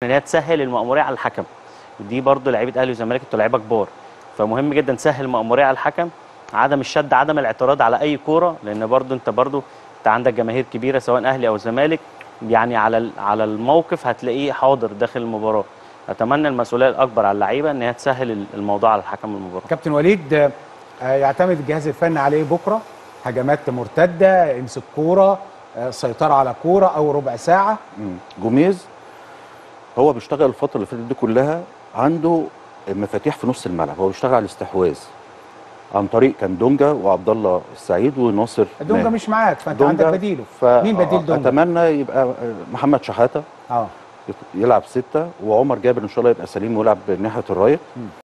ان هي تسهل المأموريه على الحكم ودي برضو لعيبه اهلي وزمالك انتوا لعيبه كبار فمهم جدا تسهل المأموريه على الحكم عدم الشد عدم الاعتراض على اي كوره لان برضو انت برضو انت عندك جماهير كبيره سواء اهلي او زمالك يعني على ال- على الموقف هتلاقيه حاضر داخل المباراه اتمنى المسؤوليه الاكبر على اللعيبه ان هي تسهل ال- الموضوع على الحكم المباراه كابتن وليد آه، آه، يعتمد الجهاز الفني عليه بكره هجمات مرتده يمسك كوره آه، سيطره على كوره او ربع ساعه مم. جوميز هو بيشتغل الفتره اللي فاتت دي كلها عنده مفاتيح في نص الملعب هو بيشتغل على الاستحواذ عن طريق كان دونجا وعبد الله السعيد وناصر دونجا ماهر. مش معاك فانت دونجا، عندك بديله ف... مين بديل دونجا؟ اتمنى يبقى محمد شحاته اه يلعب سته وعمر جابر ان شاء الله يبقى سليم ويلعب ناحيه الرايت